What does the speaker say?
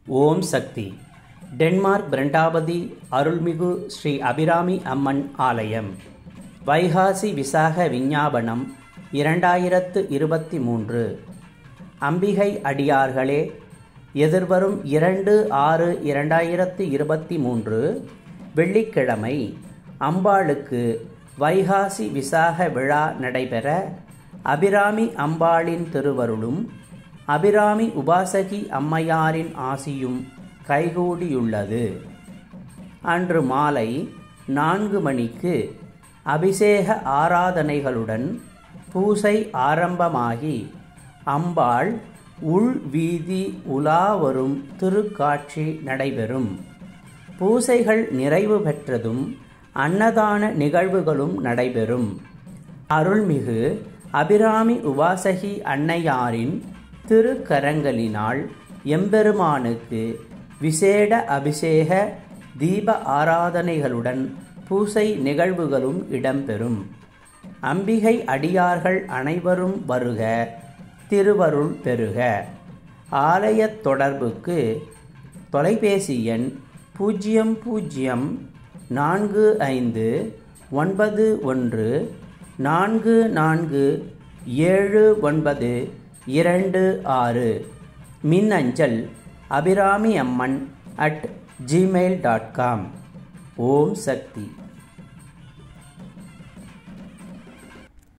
ஓம் சக்தி Denmark பிரண்டாபதி அருள்மிகு ஸ்ரீ அபிராமி அம்மன் ஆலயம் வைகாசி விசாக விஞ்ஞாபனம் இரண்டாயிரத்து இருபத்தி மூன்று அம்பிகை அடியார்களே எதிர்வரும் இரண்டு ஆறு இரண்டாயிரத்து இருபத்தி மூன்று வெள்ளிக்கிழமை அம்பாளுக்கு வைகாசி விசாக விழா நடைபெற அபிராமி அம்பாளின் திருவருளும் அபிராமி உபாசகி அம்மையாரின் ஆசியும் கைகூடியுள்ளது அன்று மாலை நான்கு மணிக்கு அபிஷேக ஆராதனைகளுடன் பூசை ஆரம்பமாகி அம்பாள் உள் வீதி உலா வரும் திருக்காட்சி நடைபெறும் பூசைகள் நிறைவு பெற்றதும் அன்னதான நிகழ்வுகளும் நடைபெறும் அருள்மிகு அபிராமி உபாசகி அன்னையாரின் திருக்கரங்களினால் எம்பெருமானுக்கு விசேட அபிஷேக தீப ஆராதனைகளுடன் பூசை நிகழ்வுகளும் இடம்பெறும் அம்பிகை அடியார்கள் அனைவரும் வருக திருவருள் பெறுக ஆலயத் தொடர்புக்கு தொலைபேசி எண் பூஜ்ஜியம் பூஜ்ஜியம் நான்கு ஐந்து ஒன்பது ஒன்று நான்கு நான்கு ஏழு ஒன்பது இரண்டு ஆறு மின்னஞ்சல் Abirami Amman at Gmail dot com Om Sakthi